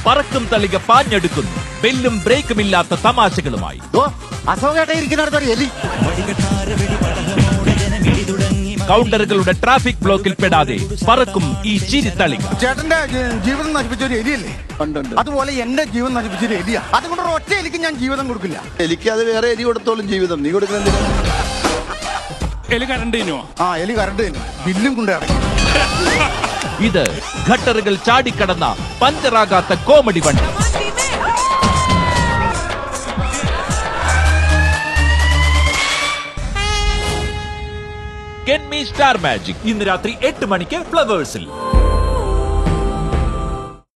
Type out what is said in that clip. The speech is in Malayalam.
പറക്കും തളിക പാഞ്ഞെടുക്കുന്നു ബെല്ലും ബ്രേക്കുമില്ലാത്ത തമാശകളുമായി ഓ അശോകേട്ട ഇരിക്കുന്നിടത്തൊരു എലി കൗണ്ടറുകളുടെ ട്രാഫിക് ബ്ലോക്കിൽ പെടാതെ പറക്കും ഈ ചിരിത്തളിക ചേട്ടന്റെ ജീ- ജീവിതം നശിപ്പിച്ച ഒരു എലിയല്ലേ അതുപോലെ എന്റെ ജീവൻ നശിപ്പിച്ചൊരു എലിയാ അതുകൊണ്ട് ഒരു ഒറ്റ എലിക്ക് ഞാൻ ജീവിതം കൊടുക്കില്ല എനിക്ക് അത് വേറെ എരി കൊടുത്തോളും ജീവിതം നീ കൊടുക്കുന്ന എലി കരണ്ടിനോ ആ എലി കറണ്ട് തന്നെ ബില്ലും കൊണ്ട് ഇറങ്ങി ഇത് ഘട്ടറുകൾ ചാടിക്കടന്ന പഞ്ചറാകാത്ത കോമഡി വണ്ടി കെൻമി സ്റ്റാർ മാജിക് ഇന്ന് രാത്രി എട്ട് മണിക്ക് ഫ്ലവേഴ്സിൽ